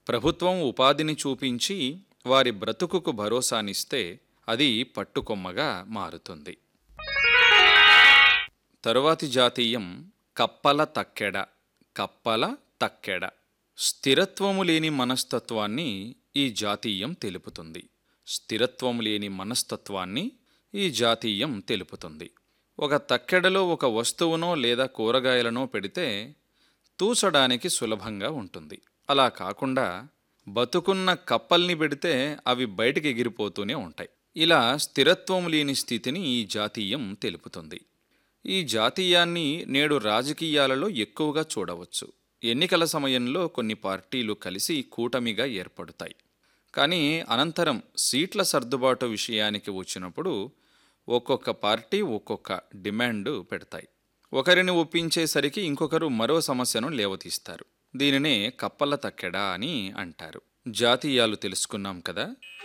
ప్రభుత్వం ఉపాధిని చూపించి వారి బ్రతుకుకు భరోసానిస్తే అది పట్టుకొమ్మగా మారుతుంది తరువాతి జాతీయం కప్పల తక్కెడ కప్పల తక్కెడ స్థిరత్వము లేని మనస్తత్వాన్ని ఈ జాతీయం తెలుపుతుంది స్థిరత్వము లేని మనస్తత్వాన్ని ఈ జాతీయం తెలుపుతుంది ఒక తక్కెడలో ఒక వస్తువునో లేదా కూరగాయలనో పెడితే తూచడానికి సులభంగా ఉంటుంది అలా కాకుండా బతుకున్న కప్పల్ని పెడితే అవి బయటికి ఎగిరిపోతూనే ఉంటాయి ఇలా స్థిరత్వం లేని స్థితిని ఈ జాతీయం తెలుపుతుంది ఈ జాతీయాన్ని నేడు రాజకీయాలలో ఎక్కువగా చూడవచ్చు ఎన్నికల సమయంలో కొన్ని పార్టీలు కలిసి కూటమిగా ఏర్పడతాయి కానీ అనంతరం సీట్ల సర్దుబాటు విషయానికి వచ్చినప్పుడు ఒక్కొక్క పార్టీ ఒక్కొక్క డిమాండ్ పెడతాయి ఒకరిని ఒప్పించేసరికి ఇంకొకరు మరో సమస్యను లేవతీస్తారు దీనినే కప్పల తక్కెడ అని అంటారు జాతీయాలు తెలుసుకున్నాం కదా